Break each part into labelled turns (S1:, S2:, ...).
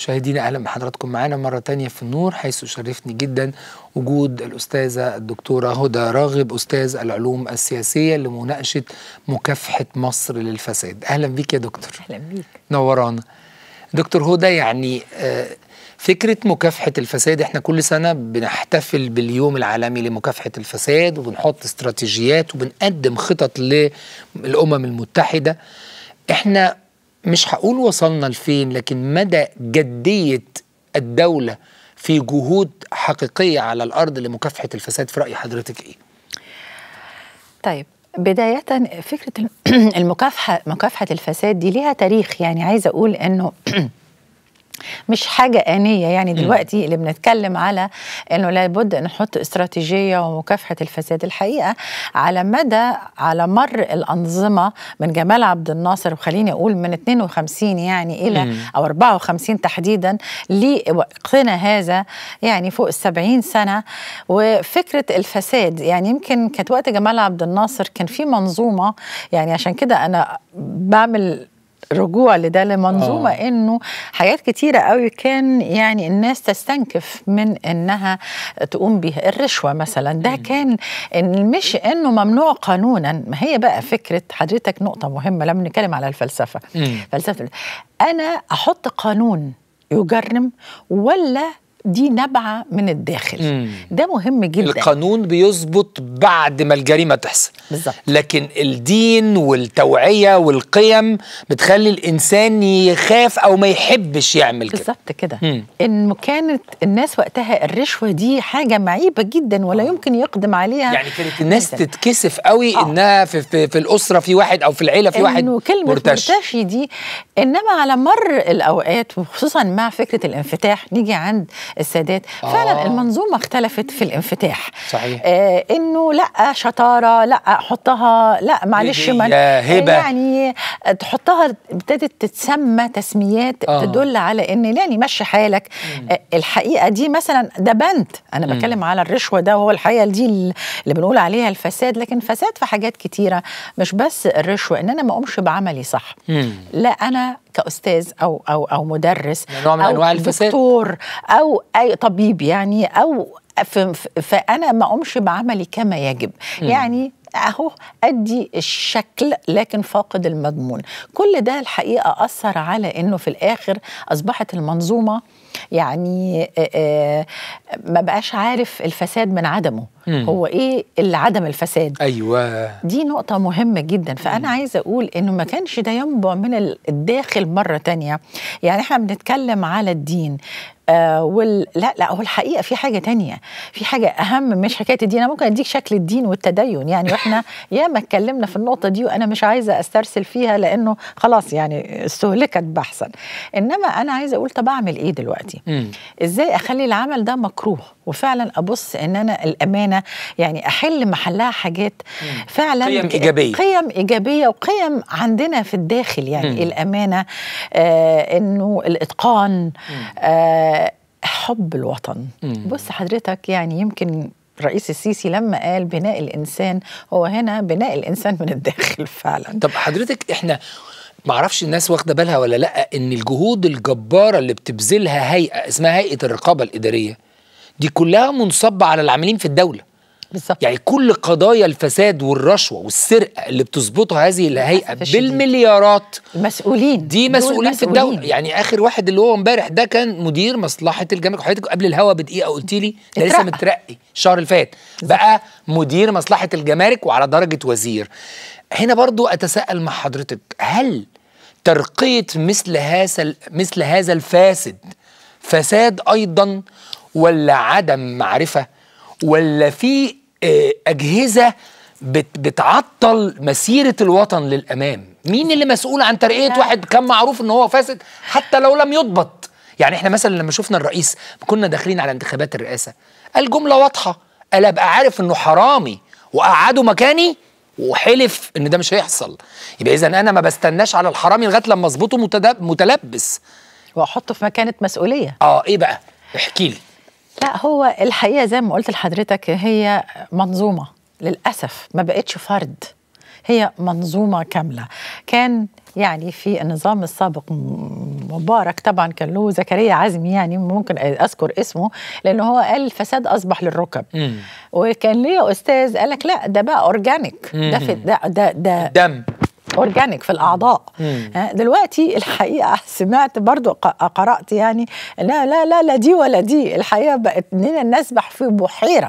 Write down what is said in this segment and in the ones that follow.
S1: مشاهدينا اهلا بحضراتكم معانا مره تانية في النور حيث يشرفني جدا وجود الاستاذه الدكتوره هدى راغب استاذ العلوم السياسيه لمناقشه مكافحه مصر للفساد اهلا بيك يا دكتور
S2: اهلا بيك
S1: نورانا دكتور هدى يعني آه، فكرة مكافحة الفساد احنا كل سنة بنحتفل باليوم العالمي لمكافحة الفساد وبنحط استراتيجيات وبنقدم خطط للأمم المتحدة احنا مش هقول وصلنا لفين لكن مدى جدية الدولة في جهود حقيقية على الأرض لمكافحة الفساد في رأي حضرتك ايه؟
S2: طيب بداية فكرة المكافحة مكافحة الفساد دي ليها تاريخ يعني عايزة أقول إنه مش حاجة آنية يعني دلوقتي اللي بنتكلم على انه لابد ان نحط استراتيجية ومكافحة الفساد الحقيقة على مدى على مر الأنظمة من جمال عبد الناصر وخليني أقول من 52 يعني إلى
S1: مم.
S2: أو 54 تحديدا لوقتنا هذا يعني فوق السبعين سنة وفكرة الفساد يعني يمكن كانت وقت جمال عبد الناصر كان في منظومة يعني عشان كده أنا بعمل رجوع لده لمنظومه
S1: آه.
S2: آه. انه حاجات كتيره قوي كان يعني الناس تستنكف من انها تقوم بيها الرشوه مثلا ده كان إن مش انه ممنوع قانونا ما هي بقى فكره حضرتك نقطه مهمه لما نتكلم على الفلسفه
S1: مم.
S2: فلسفه انا احط قانون يجرم ولا دي نبعه من الداخل
S1: مم.
S2: ده مهم جدا
S1: القانون بيظبط بعد ما الجريمة تحصل
S2: بالظبط
S1: لكن الدين والتوعية والقيم بتخلي الإنسان يخاف أو ما يحبش يعمل كده
S2: بالظبط كده
S1: مم.
S2: ان كانت الناس وقتها الرشوه دي حاجه معيبه جدا ولا يمكن يقدم عليها
S1: يعني كانت الناس
S2: أبداً.
S1: تتكسف قوي
S2: آه.
S1: انها في, في, في الاسره في واحد او في العيله في واحد
S2: انه كلمه
S1: مرتش
S2: مرتشي دي انما على مر الاوقات وخصوصا مع فكره الانفتاح نيجي عند السادات
S1: آه.
S2: فعلا المنظومه اختلفت في الانفتاح
S1: صحيح.
S2: آه انه لا شطاره لا حطها لا معلش
S1: هدية،
S2: من
S1: هبة.
S2: يعني تحطها ابتدت تتسمى تسميات
S1: آه.
S2: آه. تدل على ان يعني مشي حالك آه الحقيقه دي مثلا ده بند انا
S1: مم.
S2: بتكلم على الرشوه ده وهو الحقيقه دي اللي بنقول عليها الفساد لكن فساد في حاجات كتيره مش بس الرشوه ان انا ما اقومش بعملي صح
S1: مم.
S2: لا انا كاستاذ او او او مدرس
S1: نوع من
S2: أو
S1: أنواع الفساد.
S2: دكتور او اي طبيب يعني او ف- ف- فانا ما اقومش بعملي كما يجب
S1: مم.
S2: يعني اهو ادي الشكل لكن فاقد المضمون كل ده الحقيقه اثر على انه في الاخر اصبحت المنظومه يعني آه، آه، ما بقاش عارف الفساد من عدمه
S1: مم.
S2: هو ايه اللي عدم الفساد
S1: ايوه
S2: دي نقطة مهمة جدا فأنا عايزة أقول إنه ما كانش ده ينبع من ال- الداخل مرة تانية يعني إحنا بنتكلم على الدين آه وال... لا لا هو الحقيقة في حاجة تانية في حاجة أهم مش حكاية الدين أنا ممكن أديك شكل الدين والتدين يعني وإحنا ياما اتكلمنا في النقطة دي وأنا مش عايزة أسترسل فيها لأنه خلاص يعني استهلكت بحثا إنما أنا عايزة أقول طب أعمل إيه دلوقتي
S1: مم.
S2: ازاي اخلي العمل ده مكروه وفعلا ابص ان انا الامانه يعني احل محلها حاجات فعلا
S1: قيم
S2: ك-
S1: إيجابية.
S2: قيم ايجابيه وقيم عندنا في الداخل يعني
S1: مم.
S2: الامانه آه انه الاتقان آه حب الوطن
S1: مم.
S2: بص حضرتك يعني يمكن رئيس السيسي لما قال بناء الانسان هو هنا بناء الانسان من الداخل فعلا
S1: طب حضرتك احنا معرفش الناس واخده بالها ولا لا ان الجهود الجباره اللي بتبذلها هيئه اسمها هيئه الرقابه الاداريه دي كلها منصبه على العاملين في الدوله
S2: بالظبط
S1: يعني كل قضايا الفساد والرشوه والسرقه اللي بتظبطها هذه الهيئه
S2: للأسف الشديد.
S1: بالمليارات
S2: المسؤولين
S1: دي
S2: دول
S1: مسؤولين في الدوله يعني اخر واحد اللي هو امبارح ده كان مدير مصلحه الجامعه حضرتك قبل الهوا بدقيقه قلت لي ده لسه
S2: اترقى.
S1: مترقي الشهر اللي فات بقى مدير مصلحه الجمارك وعلى درجه وزير هنا برضو اتساءل مع حضرتك هل ترقيه مثل هذا مثل هذا الفاسد فساد ايضا ولا عدم معرفه ولا في آه، اجهزه بت بتعطل مسيره الوطن للامام مين اللي مسؤول عن ترقيه
S2: لا.
S1: واحد كان معروف ان هو فاسد حتى لو لم يضبط يعني احنا مثلا لما شفنا الرئيس كنا داخلين على انتخابات الرئاسه الجمله واضحه قال ابقى عارف انه حرامي وقعده مكاني وحلف ان ده مش هيحصل يبقى اذا انا ما بستناش على الحرامي لغايه لما اظبطه متدب- متلبس
S2: واحطه في مكانه مسؤوليه
S1: اه ايه بقى احكي لي
S2: لا هو الحقيقه زي ما قلت لحضرتك هي منظومه للاسف ما بقتش فرد هي منظومه كامله كان يعني في النظام السابق م- مبارك طبعا كان له زكريا عزمي يعني ممكن اذكر اسمه لانه هو قال الفساد اصبح للركب
S1: مم.
S2: وكان ليا استاذ قال لك لا ده بقى اورجانيك ده في ده ده, ده
S1: دم
S2: اورجانيك في الاعضاء
S1: مم.
S2: ها، دلوقتي الحقيقه سمعت برضو ق- قرات يعني لا لا لا لا دي ولا دي الحقيقه بقت اننا نسبح في بحيره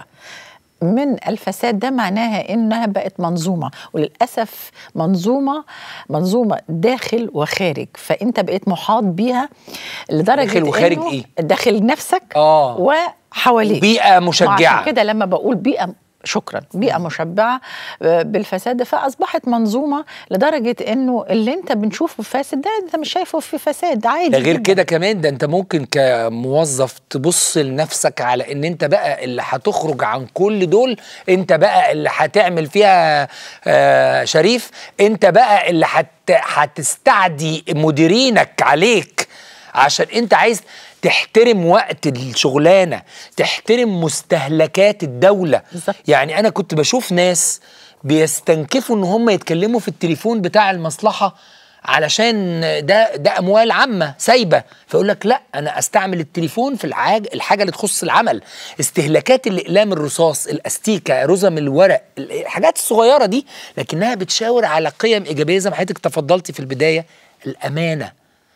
S2: من الفساد ده معناها انها بقت منظومه وللاسف منظومه منظومه داخل وخارج فانت بقيت محاط بيها لدرجه
S1: داخل وخارج
S2: إنه
S1: إيه؟
S2: داخل نفسك
S1: آه.
S2: وحواليك
S1: بيئة مشجعة.
S2: عشان كده لما بقول بيئه شكرا بيئه مشبعه آه، بالفساد فاصبحت منظومه لدرجه انه اللي انت بنشوفه فاسد ده انت مش شايفه في فساد عادي
S1: ده غير
S2: جداً.
S1: كده كمان ده انت ممكن كموظف تبص لنفسك على ان انت بقى اللي هتخرج عن كل دول انت بقى اللي هتعمل فيها آه شريف انت بقى اللي هت هتستعدي مديرينك عليك عشان انت عايز تحترم وقت الشغلانه تحترم مستهلكات الدوله
S2: بالظبط.
S1: يعني انا كنت بشوف ناس بيستنكفوا ان هم يتكلموا في التليفون بتاع المصلحه علشان ده ده اموال عامه سايبه فيقول لك لا انا استعمل التليفون في الحاجه الحاجه اللي تخص العمل استهلاكات الاقلام الرصاص الاستيكه رزم الورق الحاجات الصغيره دي لكنها بتشاور على قيم ايجابيه زي ما حضرتك تفضلتي في البدايه الامانه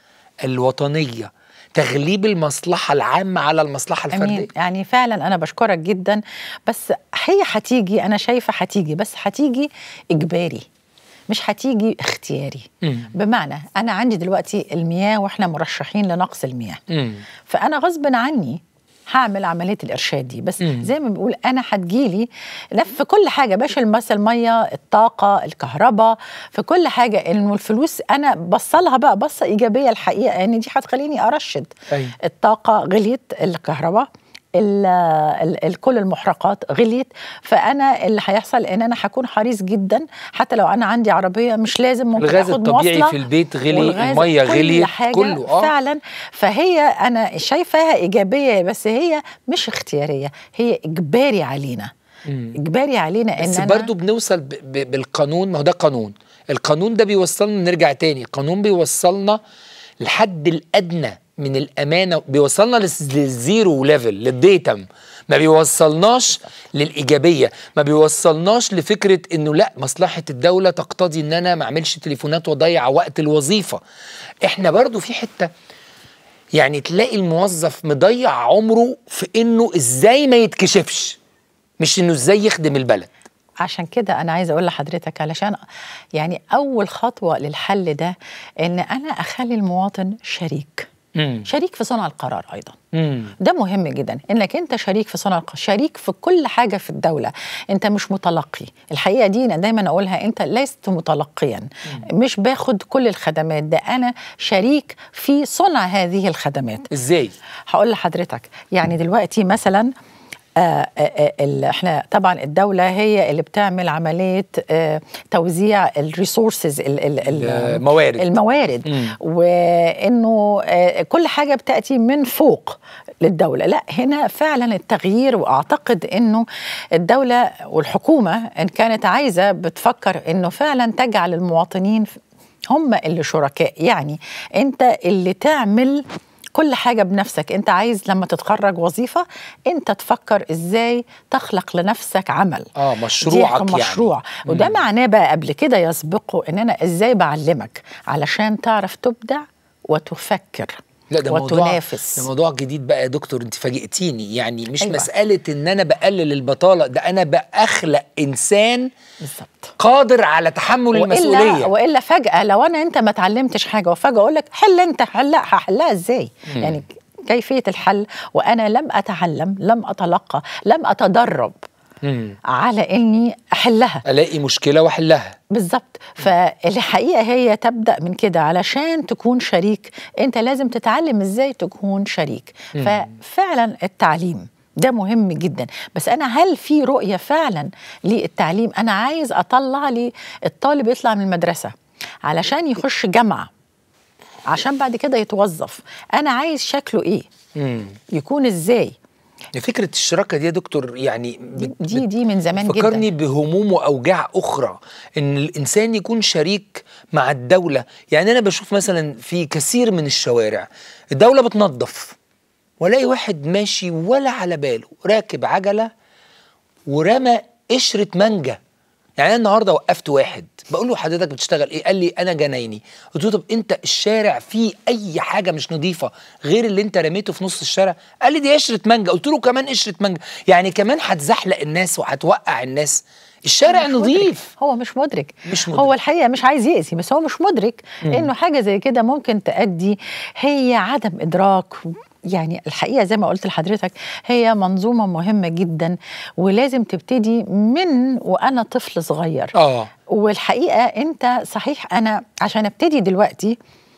S1: الوطنيه تغليب المصلحه العامه على المصلحه الفرديه
S2: امين يعني فعلا انا بشكرك جدا بس هي هتيجي انا شايفه هتيجي بس هتيجي اجباري مش هتيجي اختياري
S1: مم.
S2: بمعنى انا عندي دلوقتي المياه واحنا مرشحين لنقص المياه
S1: مم.
S2: فانا غصب عني هعمل عمليه الارشاد دي بس
S1: مم.
S2: زي ما بنقول انا هتجيلي لا في كل حاجه باشا مثلا الميه الطاقه الكهرباء في كل حاجه انه الفلوس انا بصلها بقى بصه ايجابيه الحقيقه ان يعني دي هتخليني ارشد
S1: أيوة.
S2: الطاقه غليت الكهرباء ال ال ال كل المحرقات غليت فانا اللي هيحصل ان انا هكون حريص جدا حتى لو انا عندي عربيه مش لازم ممكن
S1: الغاز
S2: اخد
S1: الطبيعي
S2: مواصلة
S1: في البيت غلي
S2: والغاز
S1: الميه
S2: كل
S1: غليت
S2: حاجة
S1: كله اه
S2: فعلا فهي انا شايفاها ايجابيه بس هي مش اختياريه هي اجباري علينا
S1: مم.
S2: اجباري علينا ان
S1: بس
S2: أنا
S1: برضو بنوصل ب ب بالقانون ما هو ده قانون القانون ده بيوصلنا نرجع تاني القانون بيوصلنا الحد الادنى من الامانه بيوصلنا للز- للزيرو ليفل للديتم ما بيوصلناش للايجابيه ما بيوصلناش لفكره انه لا مصلحه الدوله تقتضي ان انا ما اعملش تليفونات واضيع وقت الوظيفه احنا برضو في حته يعني تلاقي الموظف مضيع عمره في انه ازاي ما يتكشفش مش انه ازاي يخدم البلد
S2: عشان كده انا عايزه اقول لحضرتك علشان يعني اول خطوه للحل ده ان انا اخلي المواطن شريك
S1: مم.
S2: شريك في صنع القرار ايضا
S1: مم.
S2: ده مهم جدا انك انت شريك في صنع القرار شريك في كل حاجه في الدوله انت مش متلقي الحقيقه دي انا دايما اقولها انت لست متلقيا مش باخد كل الخدمات ده انا شريك في صنع هذه الخدمات
S1: ازاي
S2: هقول لحضرتك يعني دلوقتي مثلا آه آه آه ال- احنا طبعا الدوله هي اللي بتعمل عمليه آه توزيع الريسورسز
S1: الموارد.
S2: الموارد
S1: مم.
S2: وانه آه كل حاجه بتاتي من فوق للدوله لا هنا فعلا التغيير واعتقد انه الدوله والحكومه ان كانت عايزه بتفكر انه فعلا تجعل المواطنين هم اللي شركاء يعني انت اللي تعمل كل حاجة بنفسك انت عايز لما تتخرج وظيفة انت تفكر ازاي تخلق لنفسك عمل
S1: اه مشروعك
S2: دي
S1: يعني
S2: مشروع وده
S1: مم.
S2: معناه بقى قبل كده يسبقه ان انا ازاي بعلمك علشان تعرف تبدع وتفكر
S1: لا ده موضوع
S2: وتنافس
S1: ده موضوع جديد بقى يا دكتور انت فاجئتيني يعني مش
S2: أيوة.
S1: أيوة. مساله ان انا بقلل البطاله ده انا بخلق انسان
S2: بالظبط
S1: قادر على تحمل
S2: والا
S1: المسؤوليه
S2: والا فجاه لو انا انت ما اتعلمتش حاجه وفجاه اقول لك حل انت حلها هحلها ازاي
S1: مم.
S2: يعني كيفيه الحل وانا لم اتعلم لم اتلقى لم اتدرب
S1: مم.
S2: على اني احلها
S1: الاقي مشكله واحلها
S2: بالظبط فالحقيقه هي تبدا من كده علشان تكون شريك انت لازم تتعلم ازاي تكون شريك
S1: مم.
S2: ففعلا التعليم ده مهم جدا بس انا هل في رؤيه فعلا للتعليم انا عايز اطلع لي الطالب يطلع من المدرسه علشان يخش جامعه عشان بعد كده يتوظف انا عايز شكله ايه
S1: مم.
S2: يكون ازاي
S1: فكره الشراكه دي يا دكتور يعني
S2: دي دي, دي من زمان جدا
S1: فكرني بهموم واوجاع اخرى ان الانسان يكون شريك مع الدوله يعني انا بشوف مثلا في كثير من الشوارع الدوله بتنظف والاقي واحد ماشي ولا على باله راكب عجله ورمى قشره مانجا يعني انا النهارده وقفت واحد بقول له حضرتك بتشتغل ايه؟ قال لي انا جنايني قلت له طب انت الشارع فيه اي حاجه مش نظيفه غير اللي انت رميته في نص الشارع؟ قال لي دي قشره مانجا قلت له كمان قشره مانجا يعني كمان هتزحلق الناس وهتوقع الناس الشارع
S2: مش
S1: نظيف
S2: مدرك. هو مش مدرك
S1: مش مدرك.
S2: هو الحقيقه مش عايز يأذي بس هو مش مدرك انه حاجه زي كده ممكن تؤدي هي عدم ادراك يعني الحقيقه زي ما قلت لحضرتك هي منظومه مهمه جدا ولازم تبتدي من وانا طفل صغير
S1: اه
S2: والحقيقه انت صحيح انا عشان ابتدي دلوقتي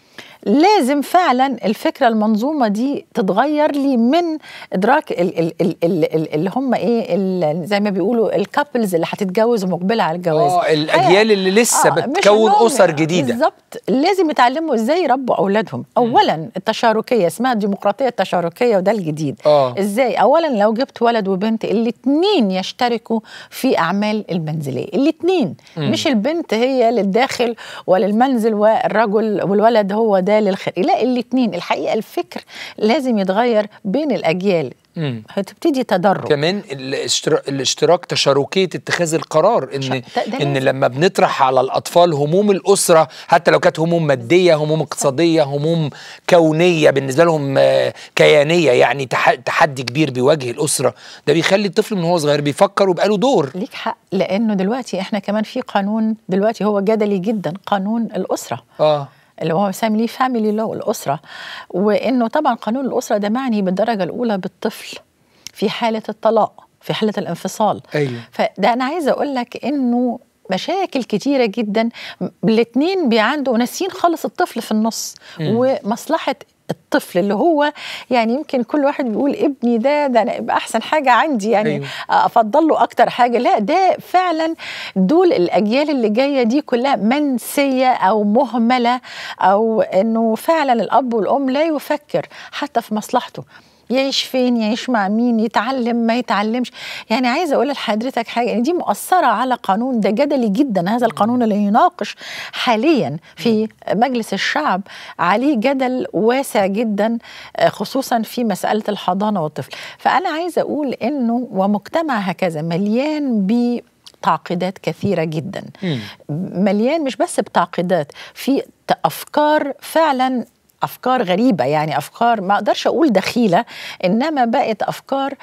S2: لازم فعلا الفكره المنظومه دي تتغير لي من ادراك ال ال ال ال ال اللي هم ايه ال- زي ما بيقولوا الكابلز اللي هتتجوز ومقبله على الجواز
S1: اه الاجيال اللي لسه
S2: آه، مش
S1: بتكون
S2: إنهم-
S1: اسر جديده
S2: بالظبط لازم يتعلموا ازاي يربوا اولادهم اولا التشاركيه اسمها الديمقراطيه التشاركيه وده الجديد
S1: آه.
S2: ازاي اولا لو جبت ولد وبنت الاثنين يشتركوا في اعمال المنزليه الاثنين مش البنت هي للداخل وللمنزل والرجل والولد هو ده للخير لا الاثنين الحقيقه الفكر لازم يتغير بين الاجيال
S1: مم.
S2: هتبتدي تدرج
S1: كمان الاشتراك, الاشتراك تشاركيه اتخاذ القرار ان
S2: ده- ده
S1: ان
S2: لازم.
S1: لما بنطرح على الاطفال هموم الاسره حتى لو كانت هموم ماديه هموم اقتصاديه هموم كونيه بالنسبه لهم آه، كيانيه يعني تح- تحدي كبير بيواجه الاسره ده بيخلي الطفل من هو صغير بيفكر ويبقى له دور
S2: ليك حق لانه دلوقتي احنا كمان في قانون دلوقتي هو جدلي جدا قانون الاسره
S1: اه
S2: اللي هو مسميه فاميلي لو الاسره وانه طبعا قانون الاسره ده معني بالدرجه الاولى بالطفل في حاله الطلاق في حاله الانفصال
S1: ايوه
S2: فده انا عايزه اقول لك انه مشاكل كتيره جدا الاثنين بيعندوا ناسيين خالص الطفل في النص ومصلحه الطفل اللي هو يعني يمكن كل واحد بيقول ابني ده ده أنا يبقى احسن حاجه عندي يعني
S1: أيوة.
S2: أيوه. افضل له اكتر حاجه لا ده فعلا دول الاجيال اللي جايه دي كلها منسيه او مهمله او انه فعلا الاب والام لا يفكر حتى في مصلحته يعيش فين يعيش مع مين يتعلم ما يتعلمش يعني عايزه اقول لحضرتك حاجه ان دي مؤثره على قانون ده جدلي جدا هذا القانون اللي يناقش حاليا في مجلس الشعب عليه جدل واسع جدا آه، خصوصا في مساله الحضانه والطفل فانا عايزه اقول انه ومجتمع هكذا مليان ب تعقيدات كثيرة جدا
S1: مم.
S2: مليان مش بس بتعقيدات في ت- أفكار فعلا أفكار غريبة يعني أفكار ما أقدرش أقول دخيلة إنما بقت أفكار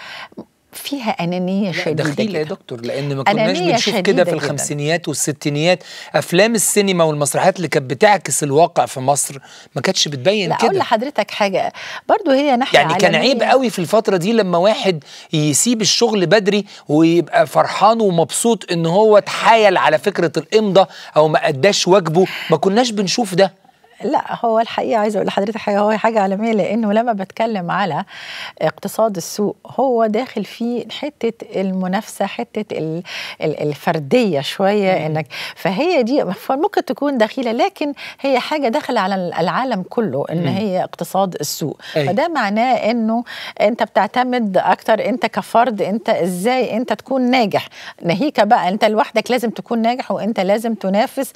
S2: فيها أنانية
S1: لا
S2: شديدة
S1: دخيلة يا
S2: جدا.
S1: دكتور لان ما كناش
S2: أنانية
S1: بنشوف كده
S2: شديدة
S1: في
S2: جداً.
S1: الخمسينيات والستينيات افلام السينما والمسرحيات اللي كانت بتعكس الواقع في مصر ما كانتش بتبين
S2: لا أقول
S1: كده
S2: لحضرتك حاجة برضو هي ناحية
S1: يعني كان
S2: عالمية.
S1: عيب قوي في الفترة دي لما واحد يسيب الشغل بدري ويبقى فرحان ومبسوط ان هو اتحايل على فكرة الامضة او ما اداش واجبه ما كناش بنشوف ده
S2: لا هو الحقيقه عايزه اقول لحضرتك حاجه هو حاجه عالميه لانه لما بتكلم على اقتصاد السوق هو داخل في حته المنافسه حته ال- ال- الفرديه شويه انك فهي دي ممكن تكون دخيله لكن هي حاجه داخله على العالم كله ان هي اقتصاد السوق
S1: أي.
S2: فده معناه انه انت بتعتمد اكتر انت كفرد انت ازاي انت تكون ناجح ناهيك بقى انت لوحدك لازم تكون ناجح وانت لازم تنافس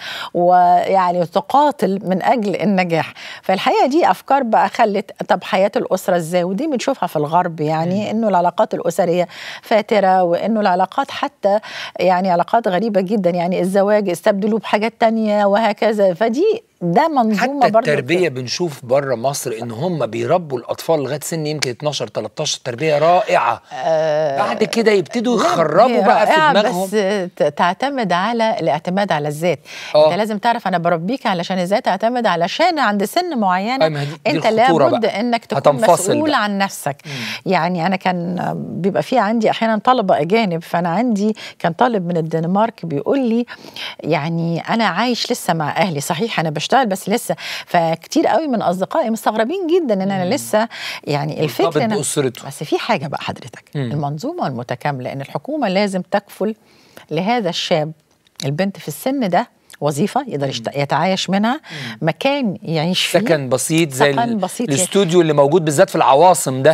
S2: ويعني تقاتل من اجل النجاح فالحقيقه دي افكار بقى خلت طب حياه الاسره ازاي ودي بنشوفها في الغرب يعني انه العلاقات الاسريه فاتره وانه العلاقات حتى يعني علاقات غريبه جدا يعني الزواج استبدلوه بحاجات تانية وهكذا فدي ده منظومه
S1: حتى
S2: برضو
S1: التربية بنشوف بره مصر ان هم بيربوا الاطفال لغاية سن يمكن 12 13 تربية رائعة بعد كده يبتدوا
S2: لا،
S1: يخربوا
S2: هي
S1: بقى في
S2: رائعة
S1: دماغهم
S2: بس ت- تعتمد على الاعتماد على الذات
S1: آه.
S2: انت لازم تعرف انا بربيك علشان ازاي تعتمد علشان عند سن معينه
S1: أي ما هي دي- دي
S2: انت
S1: الخطورة
S2: لابد
S1: بقى.
S2: انك تكون
S1: هتنفصل
S2: مسؤول
S1: بقى.
S2: عن نفسك يعني انا كان بيبقى في عندي احيانا طلبه اجانب فانا عندي كان طالب من الدنمارك بيقول لي يعني انا عايش لسه مع اهلي صحيح انا بشتغل بس لسه فكتير قوي من اصدقائي مستغربين جدا ان انا لسه يعني الفكره
S1: مرتبط
S2: إن-
S1: بأسرته.
S2: بس في حاجه بقى حضرتك
S1: مم.
S2: المنظومه المتكامله ان الحكومه لازم تكفل لهذا الشاب البنت في السن ده وظيفه يقدر يشت- يتعايش منها مكان يعيش فيه
S1: سكن بسيط زي
S2: سكن
S1: ال-
S2: بسيط
S1: الاستوديو اللي موجود بالذات في العواصم ده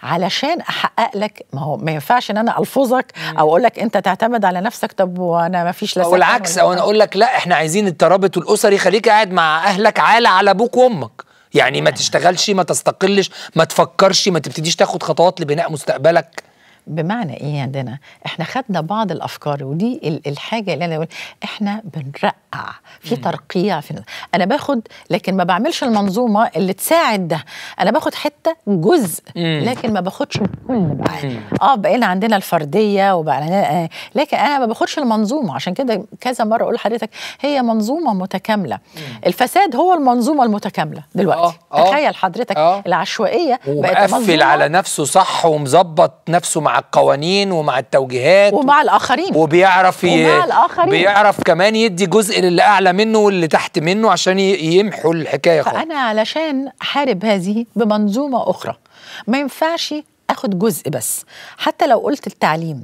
S2: علشان احقق لك ما هو ما ينفعش ان انا الفظك او اقول لك انت تعتمد على نفسك طب وانا ما فيش لا
S1: او
S2: سكن
S1: العكس
S2: ولا
S1: او انا اقول لك لا احنا عايزين الترابط الاسري خليك قاعد مع اهلك عالة على ابوك وامك يعني ما تشتغلش ما تستقلش ما تفكرش ما تبتديش تاخد خطوات لبناء مستقبلك
S2: بمعنى ايه عندنا احنا خدنا بعض الافكار ودي ال- الحاجه اللي انا بقول احنا بنرقع في ترقيع في انا باخد لكن ما بعملش المنظومه اللي تساعد ده انا باخد حته جزء
S1: مم.
S2: لكن ما باخدش الكل معاه اه بقينا عندنا الفرديه وبقى لكن انا ما باخدش المنظومه عشان كده كذا مره اقول لحضرتك هي منظومه متكامله الفساد هو المنظومه المتكامله دلوقتي
S1: آه، آه،
S2: تخيل حضرتك
S1: آه.
S2: العشوائيه بقت
S1: ومقفل
S2: منظومة
S1: على نفسه صح ومظبط نفسه مع القوانين ومع التوجيهات
S2: ومع الاخرين
S1: وبيعرف ي...
S2: ومع الآخرين.
S1: بيعرف كمان يدي جزء للي اعلى منه واللي تحت منه عشان ي- يمحوا الحكايه خالص
S2: فانا علشان احارب هذه بمنظومه اخرى ما ينفعش اخد جزء بس حتى لو قلت التعليم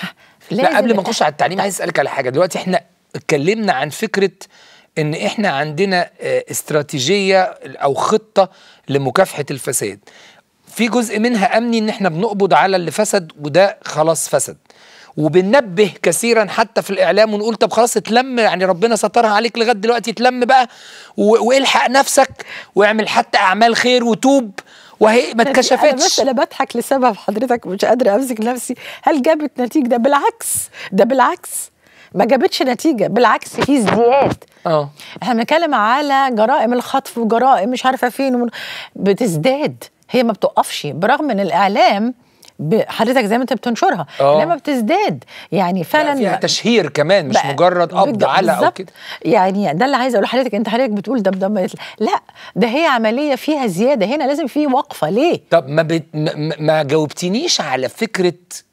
S1: لا قبل ما نخش على التعليم عايز اسالك على حاجه دلوقتي احنا اتكلمنا عن فكره ان احنا عندنا آه، استراتيجيه او خطه لمكافحه الفساد في جزء منها امني ان احنا بنقبض على اللي فسد وده خلاص فسد وبننبه كثيرا حتى في الاعلام ونقول طب خلاص اتلم يعني ربنا سترها عليك لغايه دلوقتي اتلم بقى و- والحق نفسك واعمل حتى اعمال خير وتوب وهي ما
S2: انا بس
S1: اتكشفتش
S2: انا بضحك لسبب حضرتك مش قادره امسك نفسي هل جابت نتيجه ده بالعكس ده بالعكس ما جابتش نتيجه بالعكس في ازدياد
S1: اه
S2: احنا بنتكلم على جرائم الخطف وجرائم مش عارفه فين ومن- بتزداد هي ما بتقفش برغم ان الاعلام ب- حضرتك زي ما انت بتنشرها
S1: آه.
S2: انما بتزداد يعني
S1: فعلا
S2: فعلا
S1: فيها تشهير كمان مش
S2: بقى-
S1: مجرد قبض
S2: بج-
S1: على او
S2: بالظبط.
S1: كده
S2: يعني ده اللي عايزه اقول لحضرتك انت حضرتك بتقول ده ده ما- لا ده هي عمليه فيها زياده هنا لازم في وقفه ليه
S1: طب ما, بت... ما, ما جاوبتنيش على فكرة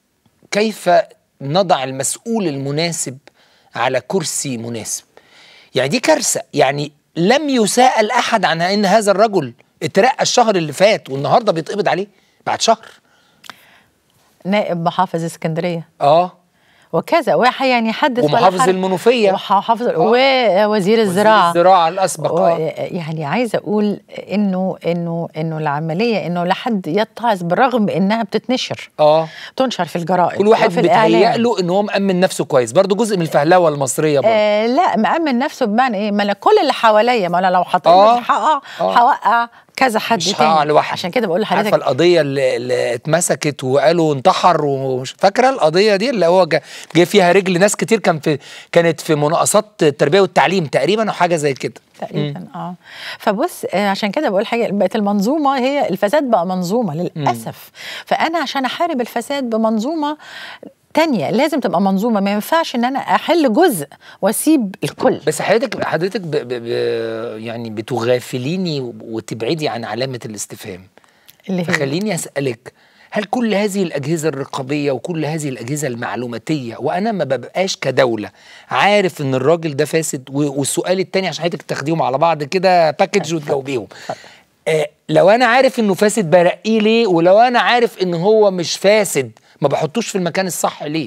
S1: كيف نضع المسؤول المناسب على كرسي مناسب يعني دي كارثة يعني لم يساءل أحد عن أن هذا الرجل اترقى الشهر اللي فات والنهاردة بيتقبض عليه بعد شهر
S2: نائب محافظ اسكندريه
S1: اه
S2: وكذا واحد يعني حدث ولا
S1: ومحافظ
S2: حرج.
S1: المنوفية.
S2: ومحافظ ووزير الزراعه
S1: الزراعة الأسبق
S2: و-
S1: آه.
S2: يعني عايزه اقول انه انه انه العمليه انه لحد يتعظ بالرغم انها بتتنشر
S1: اه
S2: تنشر في الجرائد
S1: كل واحد
S2: وفي
S1: بيتهيأ
S2: الإعلام.
S1: له ان هو مأمن نفسه كويس برضه جزء من الفهلوه المصريه برضه
S2: آه لا مأمن نفسه بمعنى ايه؟ ما انا كل اللي حواليا ما انا لو حطيت
S1: آه.
S2: هقع
S1: آه.
S2: هوقع كذا حد
S1: مش
S2: تاني
S1: هقع لوحدي
S2: عشان كده بقول
S1: عارفه
S2: لحضرتك
S1: القضيه اللي, اللي اتمسكت وقالوا انتحر ومش فاكره القضيه دي اللي هو جا- جه فيها رجل ناس كتير كان في كانت في مناقصات التربيه والتعليم تقريبا او حاجه زي كده
S2: تقريبا اه فبص آه، عشان كده بقول حاجه بقت المنظومه هي الفساد بقى منظومه للاسف فانا عشان احارب الفساد بمنظومه تانية لازم تبقى منظومه ما ينفعش ان انا احل جزء واسيب الكل
S1: بس حضرتك حضرتك ب ب ب يعني بتغافليني وتبعدي عن علامه الاستفهام
S2: اللي هي
S1: فخليني اسالك هل كل هذه الاجهزه الرقابيه وكل هذه الاجهزه المعلوماتيه وانا ما ببقاش كدوله عارف ان الراجل ده فاسد و- والسؤال التاني عشان حضرتك تاخديهم على بعض كده باكج وتجاوبيهم آه لو انا عارف انه فاسد برقيه ليه ولو انا عارف ان هو مش فاسد ما بحطوش في المكان الصح ليه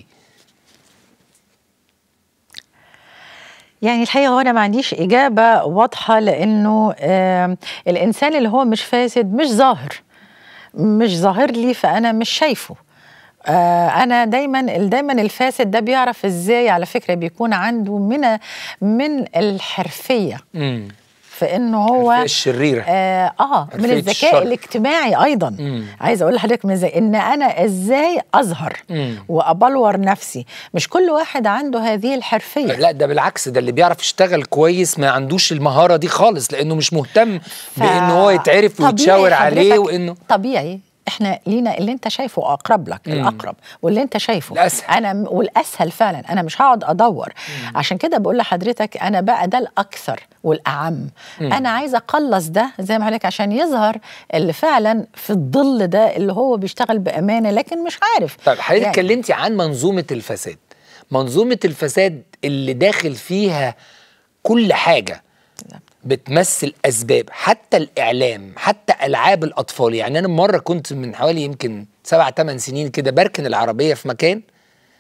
S2: يعني الحقيقه هو انا ما عنديش اجابه واضحه لانه آه الانسان اللي هو مش فاسد مش ظاهر مش ظاهر لي فانا مش شايفه آه انا دايما دايما الفاسد ده بيعرف ازاي على فكره بيكون عنده من من الحرفيه
S1: امم
S2: في انه هو
S1: الشريره
S2: اه, آه من
S1: حرفية
S2: الذكاء
S1: الشر.
S2: الاجتماعي ايضا
S1: مم.
S2: عايزه اقول لحضرتك من زي ان انا ازاي اظهر
S1: مم.
S2: وابلور نفسي مش كل واحد عنده هذه الحرفيه
S1: لا ده بالعكس ده اللي بيعرف يشتغل كويس ما عندوش المهاره دي خالص لانه مش مهتم
S2: ف-
S1: بان هو يتعرف
S2: طبيعي
S1: ويتشاور عليه
S2: حضرتك-
S1: وانه
S2: طبيعي احنا لينا اللي انت شايفه اقرب لك
S1: مم.
S2: الاقرب واللي انت شايفه
S1: الأسهل.
S2: انا م- والاسهل فعلا انا مش هقعد ادور عشان كده بقول لحضرتك انا بقى ده الاكثر والاعم انا عايزه اقلص ده زي ما حضرتك عشان يظهر اللي فعلا في الظل ده اللي هو بيشتغل بامانه لكن مش عارف
S1: طيب حضرتك
S2: يعني-
S1: اتكلمتي عن منظومه الفساد منظومه الفساد اللي داخل فيها كل حاجه بتمثل اسباب حتى الاعلام حتى العاب الاطفال يعني انا مره كنت من حوالي يمكن سبع ثمان سنين كده بركن العربيه في مكان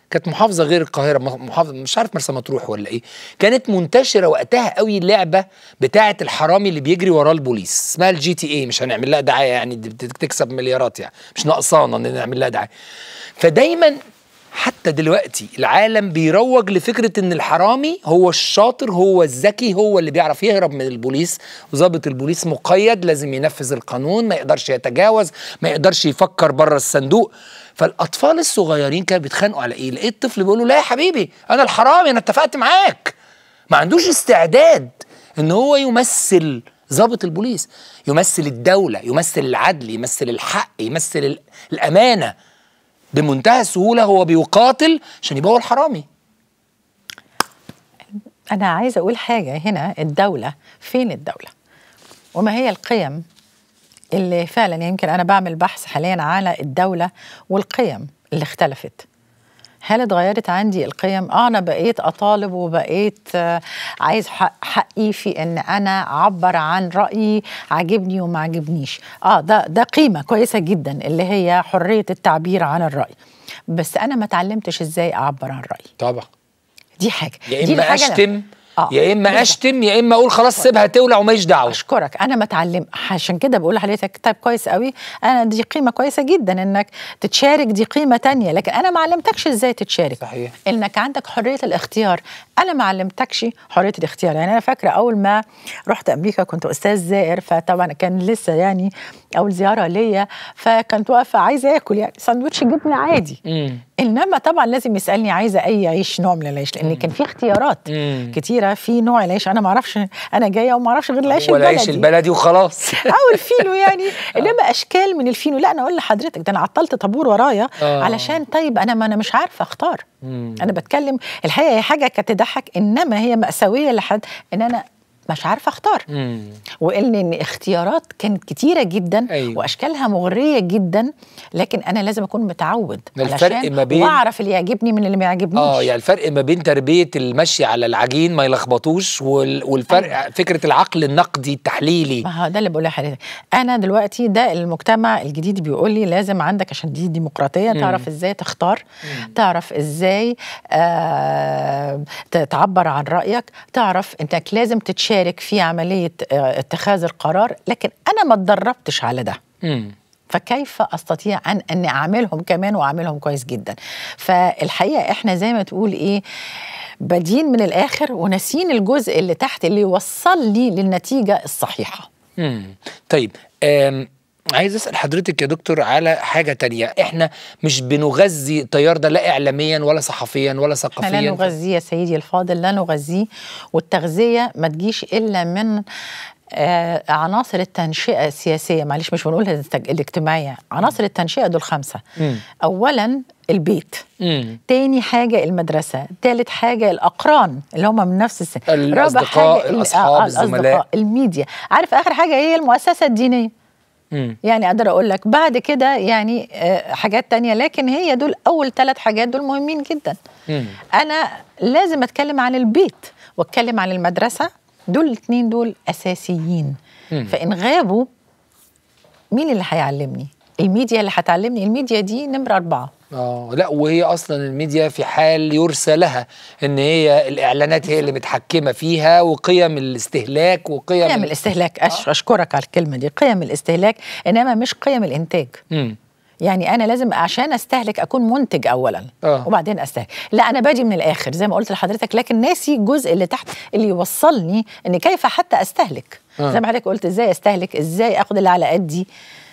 S1: كانت محافظه غير القاهره محافظه مش عارف مرسى مطروح ولا ايه كانت منتشره وقتها قوي اللعبه بتاعه الحرامي اللي بيجري وراه البوليس اسمها الجي تي اي مش هنعمل لها دعايه يعني دي بتكسب مليارات يعني مش ناقصانا ان نعمل لها دعايه فدايما حتى دلوقتي العالم بيروج لفكره ان الحرامي هو الشاطر هو الذكي هو اللي بيعرف يهرب من البوليس وظابط البوليس مقيد لازم ينفذ القانون ما يقدرش يتجاوز ما يقدرش يفكر بره الصندوق فالاطفال الصغيرين كانوا بيتخانقوا على ايه لقيت طفل بيقول له لا يا حبيبي انا الحرامي انا اتفقت معاك ما عندوش استعداد ان هو يمثل ضابط البوليس يمثل الدولة يمثل العدل يمثل الحق يمثل الأمانة بمنتهى السهولة هو بيقاتل عشان يبقى هو الحرامي
S2: أنا عايزة أقول حاجة هنا الدولة فين الدولة وما هي القيم اللي فعلا يمكن أنا بعمل بحث حاليا على الدولة والقيم اللي اختلفت هل اتغيرت عندي القيم؟ اه انا بقيت اطالب وبقيت آه عايز حق حقي في ان انا اعبر عن رايي عاجبني وما عجبنيش. اه ده ده قيمه كويسه جدا اللي هي حريه التعبير عن الراي. بس انا ما اتعلمتش ازاي اعبر عن رايي.
S1: طبعا
S2: دي حاجه
S1: يا
S2: دي
S1: اما
S2: الحاجة
S1: اشتم
S2: آه.
S1: يا اما
S2: بالظبط.
S1: اشتم يا اما اقول خلاص سيبها تولع وماليش دعوه
S2: اشكرك انا ما اتعلم عشان كده بقول لحضرتك طيب كويس قوي انا دي قيمه كويسه جدا انك تتشارك دي قيمه تانية لكن انا ما علمتكش ازاي تتشارك
S1: صحيح.
S2: انك عندك حريه الاختيار انا ما علمتكش حريه الاختيار يعني انا فاكره اول ما رحت امريكا كنت استاذ زائر فطبعا كان لسه يعني اول زياره ليا فكنت واقفه عايزه اكل يعني ساندوتش جبنه عادي
S1: مم.
S2: انما طبعا لازم يسالني عايزه اي عيش نوع من العيش لان كان في اختيارات
S1: مم.
S2: كتيره في نوع العيش انا ما اعرفش انا جايه وما اعرفش غير العيش
S1: ولا عيش
S2: البلدي
S1: البلدي وخلاص
S2: او الفينو يعني انما اشكال من الفينو لا انا اقول لحضرتك ده انا عطلت طابور ورايا
S1: آه.
S2: علشان طيب انا ما انا مش عارفه اختار انا بتكلم الحقيقه هي حاجه كانت تضحك انما هي ماساويه لحد ان انا مش عارفه اختار
S1: مم.
S2: وان ان اختيارات كانت كتيره جدا
S1: أيوة.
S2: واشكالها مغريه جدا لكن انا لازم اكون متعود
S1: ده الفرق
S2: علشان
S1: ما بين-
S2: واعرف اللي يعجبني من اللي ما يعجبنيش
S1: اه يعني الفرق ما بين تربيه المشي على العجين ما يلخبطوش وال- والفرق أيوة. فكره العقل النقدي التحليلي
S2: ما هو ده اللي بقول لحضرتك انا دلوقتي ده المجتمع الجديد بيقول لي لازم عندك عشان دي ديمقراطيه تعرف ازاي تختار تعرف ازاي آه ت- تعبر عن رايك تعرف انك لازم تتشارك في عمليه آه اتخاذ القرار لكن انا ما اتدربتش على ده
S1: مم.
S2: فكيف استطيع ان اني اعملهم كمان واعملهم كويس جدا فالحقيقه احنا زي ما تقول ايه بادين من الاخر وناسين الجزء اللي تحت اللي يوصلني للنتيجه الصحيحه
S1: مم. طيب آم. عايز اسال حضرتك يا دكتور على حاجه تانية احنا مش بنغذي التيار ده لا اعلاميا ولا صحفيا ولا
S2: احنا لا
S1: ثقافيا
S2: نغذيه يا سيدي الفاضل لا نغذيه والتغذيه ما تجيش الا من آه عناصر التنشئه السياسيه معلش مش بنقولها التج- الاجتماعيه عناصر التنشئه دول خمسه
S1: مم.
S2: اولا البيت
S1: مم.
S2: تاني حاجة المدرسة تالت حاجة الأقران اللي هم من نفس السن
S1: الأصدقاء،
S2: ال-
S1: الأصحاب،
S2: آه،
S1: الزملاء.
S2: الميديا عارف آخر حاجة هي المؤسسة الدينية
S1: مم.
S2: يعني أقدر أقول لك بعد كده يعني آه، حاجات تانية لكن هي دول أول ثلاث حاجات دول مهمين جدا
S1: مم.
S2: أنا لازم أتكلم عن البيت وأتكلم عن المدرسة دول الاثنين دول أساسيين
S1: مم.
S2: فإن غابوا مين اللي هيعلمني؟ الميديا اللي هتعلمني الميديا دي نمرة أربعة
S1: اه لا وهي اصلا الميديا في حال يرسى لها ان هي الاعلانات هي اللي متحكمه فيها وقيم الاستهلاك وقيم
S2: قيم الاستهلاك أش اشكرك على الكلمه دي قيم الاستهلاك انما مش قيم الانتاج
S1: مم.
S2: يعني انا لازم عشان استهلك اكون منتج اولا
S1: آه.
S2: وبعدين استهلك لا انا باجي من الاخر زي ما قلت لحضرتك لكن ناسي الجزء اللي تحت اللي يوصلني ان كيف حتى استهلك
S1: آه.
S2: زي ما حضرتك قلت ازاي استهلك ازاي اخد اللي على قدي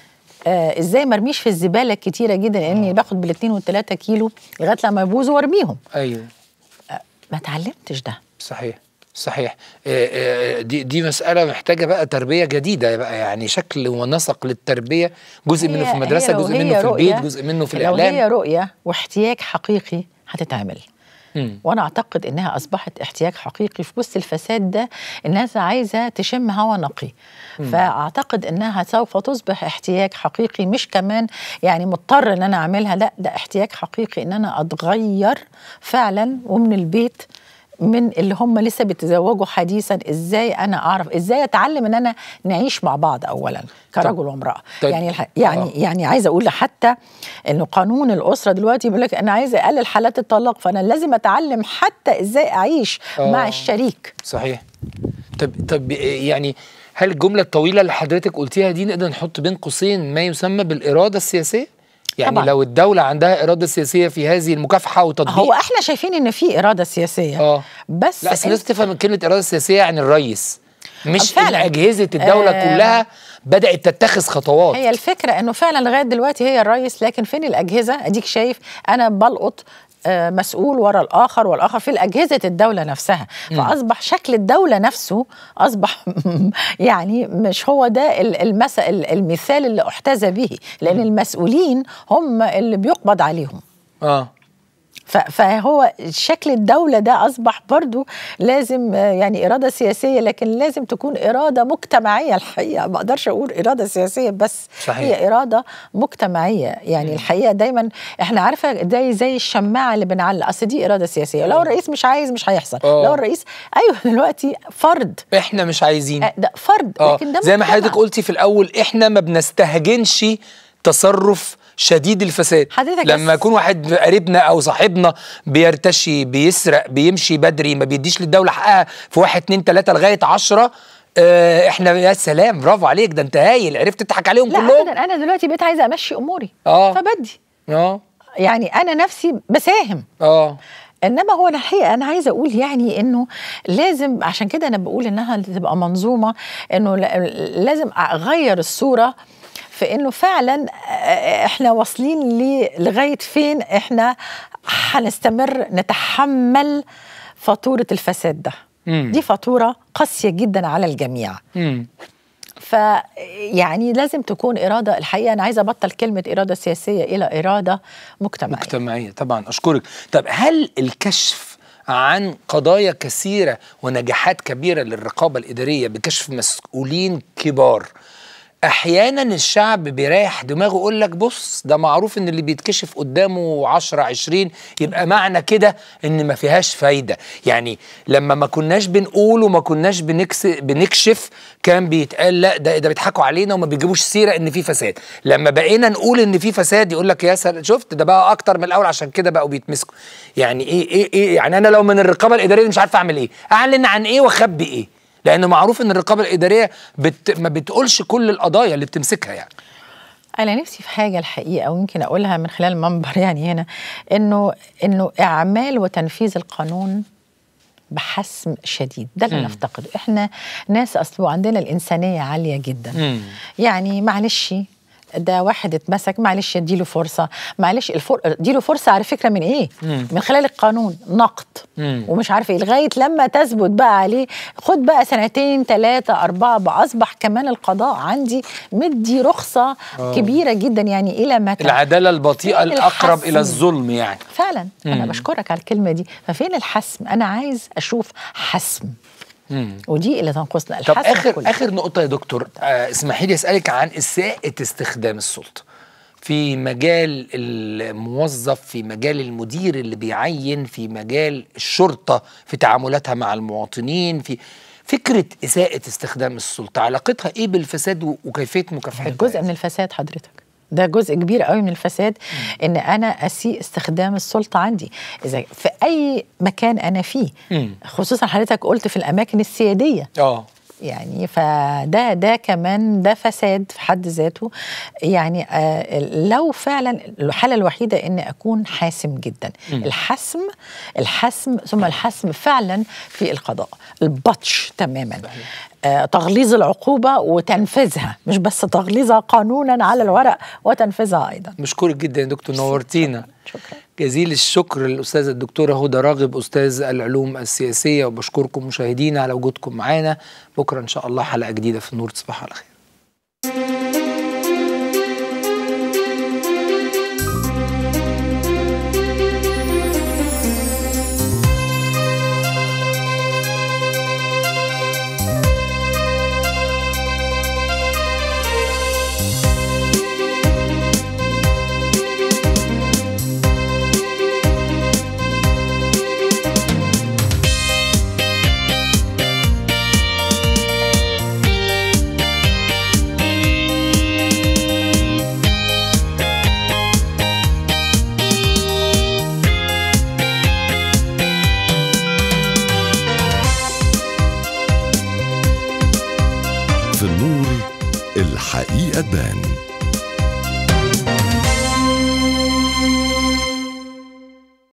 S2: آه ازاي مرميش في الزباله الكتيره جدا لاني باخد بالاثنين والثلاثه كيلو لغايه لما يبوظوا وارميهم
S1: ايوه
S2: ما اتعلمتش ده
S1: صحيح صحيح آه، آه، دي دي مسألة محتاجة بقى تربية جديدة بقى يعني شكل ونسق للتربية جزء منه
S2: هي-
S1: في المدرسة
S2: هي لو
S1: جزء
S2: هي
S1: منه في البيت
S2: رؤية-
S1: جزء منه في
S2: لو هي
S1: الإعلام
S2: رؤيه واحتياج حقيقي هتتعمل
S1: مم.
S2: وانا اعتقد انها اصبحت احتياج حقيقي في وسط الفساد ده الناس عايزه تشم هواء نقي فاعتقد انها سوف تصبح احتياج حقيقي مش كمان يعني مضطر ان انا اعملها لا ده احتياج حقيقي ان انا اتغير فعلا ومن البيت من اللي هم لسه بيتزوجوا حديثا ازاي انا اعرف ازاي اتعلم ان انا نعيش مع بعض اولا كرجل وامراه
S1: طيب.
S2: يعني الح... يعني
S1: آه.
S2: يعني عايزه اقول حتى انه قانون الاسره دلوقتي بيقول لك انا عايزه اقلل حالات الطلاق فانا لازم اتعلم حتى ازاي اعيش
S1: آه.
S2: مع الشريك
S1: صحيح طب طب يعني هل الجملة الطويلة اللي حضرتك قلتيها دي نقدر نحط بين قوسين ما يسمى بالإرادة السياسية؟ يعني
S2: طبعاً.
S1: لو الدولة عندها إرادة سياسية في هذه المكافحة وتطبيق
S2: هو احنا شايفين ان في اراده سياسيه
S1: اه
S2: بس
S1: لا أصل الناس تفهم من كلمة إرادة سياسية يعني الرئيس مش
S2: فعلاً.
S1: إن أجهزة الدولة
S2: آه.
S1: كلها بدأت تتخذ خطوات
S2: هي الفكرة انه فعلا لغاية دلوقتي هي الرئيس لكن فين الأجهزة اديك شايف انا بلقط آه، مسؤول ورا الآخر والآخر في أجهزة الدولة نفسها فأصبح شكل الدولة نفسه أصبح يعني مش هو ده ال- المس ال- المثال اللي احتذى به لأن المسؤولين هم اللي بيقبض عليهم
S1: اه
S2: ف- فهو شكل الدولة ده أصبح برضو لازم آه، يعني إرادة سياسية لكن لازم تكون إرادة مجتمعية الحقيقة ما أقدرش أقول إرادة سياسية بس
S1: صحيح.
S2: هي إرادة مجتمعية يعني الحقيقة دايما إحنا عارفة زي زي الشماعة اللي بنعلق أصل دي إرادة سياسية لو الرئيس مش عايز مش هيحصل
S1: آه.
S2: لو الرئيس أيوه دلوقتي فرد
S1: إحنا مش عايزين
S2: آه، ده فرد
S1: اه
S2: لكن ده
S1: زي ما
S2: مجتمع.
S1: حضرتك قلتي في الاول احنا ما بنستهجنش تصرف شديد الفساد
S2: حضرتك
S1: لما
S2: بس-
S1: يكون واحد قريبنا او صاحبنا بيرتشي بيسرق بيمشي بدري ما بيديش للدوله حقها في واحد اتنين تلاته لغايه عشرة اه احنا يا سلام برافو عليك ده انت هايل عرفت تضحك عليهم
S2: لا
S1: كلهم
S2: أبدا أنا دلوقتي بقيت عايزة أمشي أموري
S1: آه.
S2: فبدي
S1: اه
S2: يعني أنا نفسي بساهم
S1: اه
S2: انما هو الحقيقه انا عايزه اقول يعني انه لازم عشان كده انا بقول انها تبقى منظومه انه ل- لازم اغير الصوره في انه فعلا آه، احنا واصلين ل- لغايه فين احنا هنستمر نتحمل فاتوره الفساد ده
S1: مم.
S2: دي فاتوره قاسيه جدا على الجميع
S1: مم.
S2: فيعني لازم تكون اراده الحقيقه انا عايزه ابطل كلمه اراده سياسيه الى اراده مجتمعيه
S1: مجتمعية طبعا أشكرك طب هل الكشف عن قضايا كثيرة ونجاحات كبيرة للرقابة الإدارية بكشف مسؤولين كبار أحيانا الشعب بيريح دماغه يقول لك بص ده معروف إن اللي بيتكشف قدامه 10 20 يبقى معنى كده إن ما فيهاش فايدة يعني لما ما كناش بنقول وما كناش بنكس بنكشف كان بيتقال لا ده ده بيضحكوا علينا وما بيجيبوش سيرة إن في فساد لما بقينا نقول إن في فساد يقول لك يا سلام شفت ده بقى أكتر من الأول عشان كده بقوا بيتمسكوا يعني إيه إيه إيه يعني أنا لو من الرقابة الإدارية مش عارف أعمل إيه أعلن عن إيه وأخبي إيه لان معروف ان الرقابه الاداريه بت... ما بتقولش كل القضايا اللي بتمسكها يعني
S2: انا نفسي في حاجه الحقيقه ويمكن اقولها من خلال المنبر يعني هنا انه انه اعمال وتنفيذ القانون بحسم شديد ده اللي
S1: مم.
S2: نفتقده احنا ناس اصله عندنا الانسانيه عاليه جدا
S1: مم.
S2: يعني معلش ده واحد اتمسك معلش اديله فرصه معلش الفر... اديله فرصه على فكره من ايه
S1: مم.
S2: من خلال القانون نقد
S1: مم.
S2: ومش عارفه ايه لغايه لما تثبت بقى عليه خد بقى سنتين ثلاثه اربعه بقى اصبح كمان القضاء عندي مدي رخصه
S1: آه.
S2: كبيره جدا يعني الى متى
S1: العداله البطيئه
S2: فين
S1: الاقرب
S2: الحسم؟
S1: الى الظلم يعني
S2: فعلا انا
S1: مم.
S2: بشكرك على الكلمه دي ففين الحسم انا عايز اشوف حسم
S1: مم.
S2: ودي اللي تنقصنا
S1: طب
S2: الحسم
S1: اخر
S2: كله.
S1: اخر نقطه يا دكتور آه اسمحي لي اسالك عن اساءه استخدام السلطه في مجال الموظف في مجال المدير اللي بيعين في مجال الشرطه في تعاملاتها مع المواطنين في فكره اساءه استخدام السلطه علاقتها ايه بالفساد و- وكيفيه مكافحتها
S2: جزء من الفساد حضرتك ده جزء كبير قوي من الفساد ان انا اسيء استخدام السلطه عندي اذا في اي مكان انا فيه
S1: مم.
S2: خصوصا حضرتك قلت في الاماكن السياديه
S1: اه
S2: يعني فده ده كمان ده فساد في حد ذاته يعني آه لو فعلا الحاله الوحيده ان اكون حاسم جدا
S1: مم.
S2: الحسم الحسم ثم الحسم فعلا في القضاء البطش تماما آه تغليظ العقوبه وتنفيذها مش بس تغليظها قانونا على الورق وتنفيذها ايضا
S1: بشكرك جدا يا دكتور نورتينا
S2: شكرا
S1: جزيل الشكر للأستاذة الدكتورة هدى راغب أستاذ العلوم السياسية وبشكركم مشاهدينا على وجودكم معانا بكرة إن شاء الله حلقة جديدة في النور تصبحوا على خير
S3: حقيقة تبان